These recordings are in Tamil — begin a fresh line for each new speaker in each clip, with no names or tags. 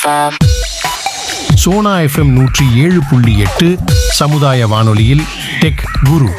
FM.
சோனா எஃப்எம் நூற்றி ஏழு புள்ளி எட்டு சமுதாய வானொலியில் டெக் குரு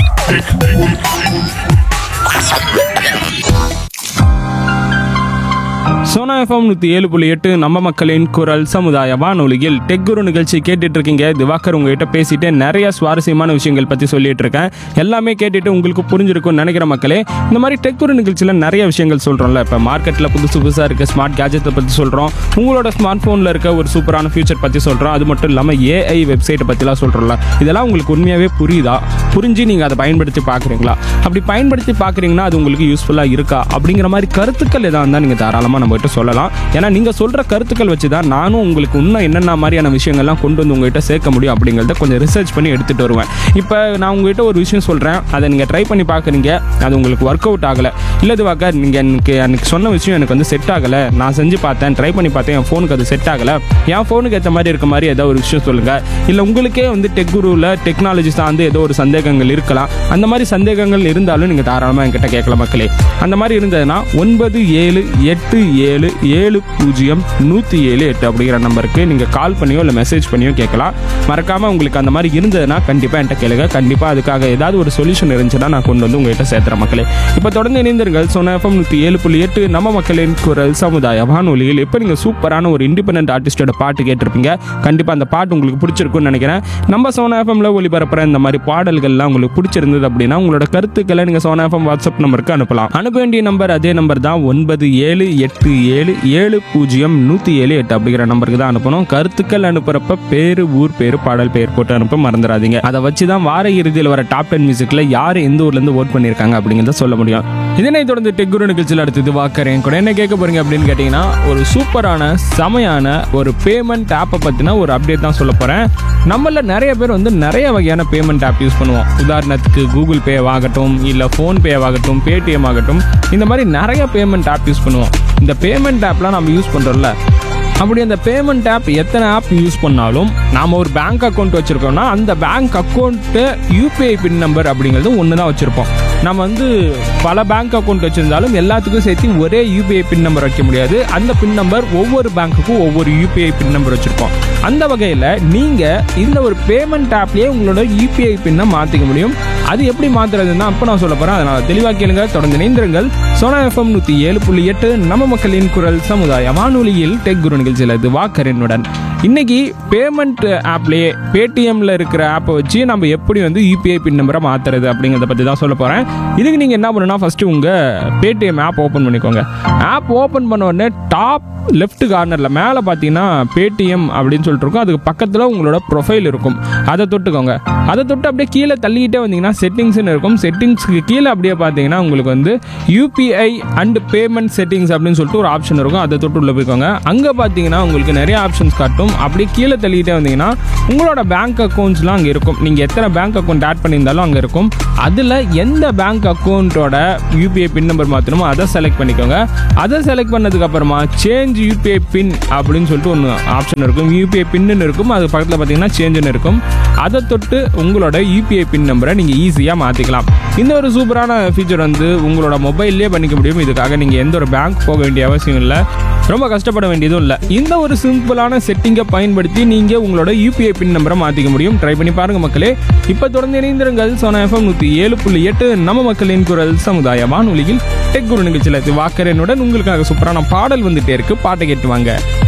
சோனா எஃப்எம் நூற்றி ஏழு புள்ளி எட்டு நம்ம மக்களின் குரல் சமுதாய வானொலியில் டெக் குரு நிகழ்ச்சி கேட்டுட்டு இருக்கீங்க திவாகர் உங்ககிட்ட பேசிட்டு நிறைய சுவாரஸ்யமான விஷயங்கள் பற்றி சொல்லிட்டு இருக்கேன் எல்லாமே கேட்டுட்டு உங்களுக்கு புரிஞ்சிருக்கும்னு நினைக்கிற மக்களே இந்த மாதிரி டெக் குரு நிகழ்ச்சியில் நிறைய விஷயங்கள் சொல்கிறோம்ல இப்போ மார்க்கெட்டில் புதுசு புதுசாக இருக்க ஸ்மார்ட் கேஜெட்டை பற்றி சொல்கிறோம் உங்களோட ஸ்மார்ட் ஃபோனில் இருக்க ஒரு சூப்பரான ஃபியூச்சர் பற்றி சொல்கிறோம் அது மட்டும் இல்லாமல் ஏஐ வெப்சைட்டை பற்றிலாம் சொல்கிறோம்ல இதெல்லாம் உங்களுக்கு உண்மையாகவே புரியுதா புரிஞ்சு நீங்கள் அதை பயன்படுத்தி பார்க்குறீங்களா அப்படி பயன்படுத்தி பார்க்குறீங்கன்னா அது உங்களுக்கு யூஸ்ஃபுல்லாக இருக்கா அப்படிங்கிற மாதிரி கருத்துக்கள் எதாக இருந்தால் நீங்கள் தாராளமாக நம்ம கிட்ட சொல்லலாம் ஏன்னா நீங்கள் சொல்கிற கருத்துக்கள் வச்சு தான் நானும் உங்களுக்கு இன்னும் என்னென்ன மாதிரியான விஷயங்கள்லாம் கொண்டு வந்து உங்ககிட்ட சேர்க்க முடியும் அப்படிங்கிறத கொஞ்சம் ரிசர்ச் பண்ணி எடுத்துகிட்டு வருவேன் இப்போ நான் உங்ககிட்ட ஒரு விஷயம் சொல்கிறேன் அதை நீங்கள் ட்ரை பண்ணி பார்க்குறீங்க அது உங்களுக்கு ஒர்க் அவுட் ஆகலை இல்லை இதுவாக்க நீங்கள் எனக்கு எனக்கு சொன்ன விஷயம் எனக்கு வந்து செட் ஆகலை நான் செஞ்சு பார்த்தேன் ட்ரை பண்ணி பார்த்தேன் என் ஃபோனுக்கு அது செட் ஆகலை என் ஃபோனுக்கு ஏற்ற மாதிரி இருக்க மாதிரி ஏதோ ஒரு விஷயம் சொல்லுங்கள் இல்லை உங்களுக்கே வந்து டெக் குருவில் டெக்னாலஜி சார்ந்து ஏதோ ஒரு சந்தேகங்கள் இருக்கலாம் அந்த மாதிரி சந்தேகங்கள் இருந்தாலும் நீங்கள் தாராளமாக என்கிட்ட கேட்கலாம் மக்களே அந்த மாதிரி இருந்ததுன்னா ஒன்பது ஏழு எட்டு ஏழு ஏழு பூஜ்ஜியம் நூற்றி ஏழு எட்டு அப்படிங்கிற நம்பருக்கு நீங்கள் கால் பண்ணியோ இல்லை மெசேஜ் பண்ணியோ கேட்கலாம் மறக்காமல் உங்களுக்கு அந்த மாதிரி இருந்ததுன்னா கண்டிப்பாக என்கிட்ட கேளுங்க கண்டிப்பாக அதுக்காக ஏதாவது ஒரு சொல்யூஷன் இருந்துச்சுன்னா நான் கொண்டு வந்து உங்ககிட்ட சேர்த்துறேன் மக்களே இப்போ தொடர்ந்து இணைந்தீர்கள் சோனா எஃப்எம் நூற்றி ஏழு புள்ளி எட்டு நம்ம மக்களின் குரல் சமுதாய வானொலியில் இப்போ நீங்கள் சூப்பரான ஒரு இண்டிபெண்டன்ட் ஆர்டிஸ்டோட பாட்டு கேட்டிருப்பீங்க கண்டிப்பாக அந்த பாட்டு உங்களுக்கு பிடிச்சிருக்கும்னு நினைக்கிறேன் நம்ம சோனா எஃப்எம்ல ஒளிபரப்புற இந்த மாதிரி பாடல்கள்லாம் உங்களுக்கு பிடிச்சிருந்தது அப்படின்னா உங்களோட கருத்துக்களை நீங்கள் சோனா எஃப்எம் வாட்ஸ்அப் நம்பருக்கு அனுப்பலாம் அனுப்ப வேண்டிய நம்பர் அதே நம்பர் தான் ஒன்பது ஏழு எட்டு ஏழு ஏழு பூஜ்ஜியம் நூற்றி ஏழு எட்டு அப்படிங்கிற நம்பருக்கு தான் அனுப்பணும் கருத்துக்கள் அனுப்புறப்ப பேரு ஊர் பேரு பாடல் பெயர் போட்டு அனுப்ப மறந்துடாதீங்க அதை வச்சு தான் வார இறுதியில் வர டாப் டென் மியூசிக்கில் யார் எந்த ஊர்லேருந்து ஓட் பண்ணியிருக்காங்க அப்படிங்கிறத சொல்ல முடியும் இதனைத் தொடர்ந்து டெக்குரு நிகழ்ச்சியில் அடுத்தது வாக்கறேன் கூட என்ன கேட்க போறீங்க அப்படின்னு கேட்டிங்கன்னா ஒரு சூப்பரான செமையான ஒரு பேமெண்ட் ஆப்பை பற்றின ஒரு அப்டேட் தான் சொல்ல போகிறேன் நம்மள நிறைய பேர் வந்து நிறைய வகையான பேமெண்ட் ஆப் யூஸ் பண்ணுவோம் உதாரணத்துக்கு கூகுள் பே ஆகட்டும் இல்லை ஃபோன்பே ஆகட்டும் பேடிஎம் ஆகட்டும் இந்த மாதிரி நிறைய பேமெண்ட் ஆப் யூஸ் பண்ணுவோம் இந்த பேமெண்ட் ஆப்லாம் நம்ம யூஸ் பண்ணுறோம்ல அப்படி அந்த பேமெண்ட் ஆப் எத்தனை ஆப் யூஸ் பண்ணாலும் நாம் ஒரு பேங்க் அக்கௌண்ட் வச்சுருக்கோம்னா அந்த bank account UPI PIN number அப்படிங்கிறது ஒன்று தான் வச்சுருப்போம் நம்ம வந்து பல பேங்க் அக்கௌண்ட் வச்சுருந்தாலும் எல்லாத்துக்கும் சேர்த்து ஒரே யூபிஐ பின் நம்பர் வைக்க முடியாது அந்த பின் நம்பர் ஒவ்வொரு பேங்க்குக்கும் ஒவ்வொரு யூபிஐ பின் நம்பர் வச்சுருப்போம் அந்த வகையில் நீங்கள் இந்த ஒரு பேமெண்ட் ஆப்லேயே உங்களோட யூபிஐ பின்னை மாற்றிக்க முடியும் அது எப்படி மாற்றுறதுன்னா அப்போ நான் சொல்ல போகிறேன் அதனால் தெளிவாக கேளுங்க தொடர்ந்து இணைந்திருங்கள் சோனா எஃப்எம் நூற்றி ஏழு புள்ளி எட்டு நம்ம மக்களின் குரல் சமுதாய வானொலியில் டெக் குரு நிகழ்ச்சியில் இது வாக்கரனுடன் இன்னைக்கு பேமெண்ட் ஆப்லேயே பேடிஎம்ல இருக்கிற ஆப்பை வச்சு நம்ம எப்படி வந்து யூபிஐ பின் நம்பரை மாற்றுறது அப்படிங்கிறத பற்றி தான் சொல்ல போகிறேன் இதுக்கு நீங்கள் என்ன பண்ணணும்னா ஃபஸ்ட்டு உங்கள் பேடிஎம் ஆப் ஓப்பன் பண்ணிக்கோங்க ஆப் ஓப்பன் பண்ண உடனே டாப் லெஃப்ட் கார்னரில் மேலே பார்த்தீங்கன்னா பேடிஎம் அப்படின்னு சொல்லிட்டு இருக்கும் அதுக்கு பக்கத்தில் உங்களோட ப்ரொஃபைல் இருக்கும் அதை தொட்டுக்கோங்க அதை தொட்டு அப்படியே கீழே தள்ளிக்கிட்டே வந்தீங்கன்னா செட்டிங்ஸ்னு இருக்கும் செட்டிங்ஸ்க்கு கீழே அப்படியே பார்த்தீங்கன்னா உங்களுக்கு வந்து யூபிஐ அண்ட் பேமெண்ட் செட்டிங்ஸ் அப்படின்னு சொல்லிட்டு ஒரு ஆப்ஷன் இருக்கும் அதை தொட்டு உள்ள போய்க்கோங்க அங்கே பார்த்தீங்கன்னா உங்களுக்கு நிறைய ஆப்ஷன்ஸ் காட்டும் அப்படியே கீழே தள்ளிக்கிட்டே வந்தீங்கன்னா உங்களோட பேங்க் அக்கௌண்ட்ஸ்லாம் அங்கே இருக்கும் நீங்கள் எத்தனை பேங்க் அக்கௌண்ட் ஆட் பண்ணியிருந்தாலும் அங்கே இருக்கும் அதில் எந்த பேங்க் அக்கௌண்ட்டோட யூபிஐ பின் நம்பர் மாற்றணுமோ அதை செலக்ட் பண்ணிக்கோங்க அதை செலக்ட் பண்ணதுக்கு அப்புறமா சேஞ்ச் யூபிஐ பின் அப்படின்னு சொல்லிட்டு ஒன்று ஆப்ஷன் இருக்கும் யூபிஐ பின்னு இருக்கும் அது பக்கத்தில் பார்த்தீங்கன்னா சேஞ்சுன்னு இருக்கும் அதை தொட்டு உங்களோட யூபிஐ பின் நம்பரை நீங்கள் ஈஸியாக மாற்றிக்கலாம் இந்த ஒரு சூப்பரான ஃபீச்சர் வந்து உங்களோட மொபைல்லே பண்ணிக்க முடியும் இதுக்காக நீங்கள் எந்த ஒரு பேங்க் போக வேண்டிய அவசியம் இல்லை ரொம்ப கஷ்டப்பட வேண்டியதும் இல்லை இந்த ஒரு சிம்பிளான செட்டிங்கை பயன்படுத்தி நீங்கள் உங்களோட யூபிஐ பின் நம்பரை மாற்றிக்க முடியும் ட்ரை பண்ணி பாருங்க மக்களே இப்போ தொடர்ந்து இணைந்திருங்கள் சோனா எஃப்எம் நூற்றி ஏழு புள்ளி எட்டு நம்ம மக்களின் குரல் சமுதாய வானொலியில் டெக் குரு நிகழ்ச்சியில் வாக்கரனுடன் உங்களுக்காக சூப்பரான பாடல் வந்துட்டே இருக்கு பாட்டை கேட்டு வாங்க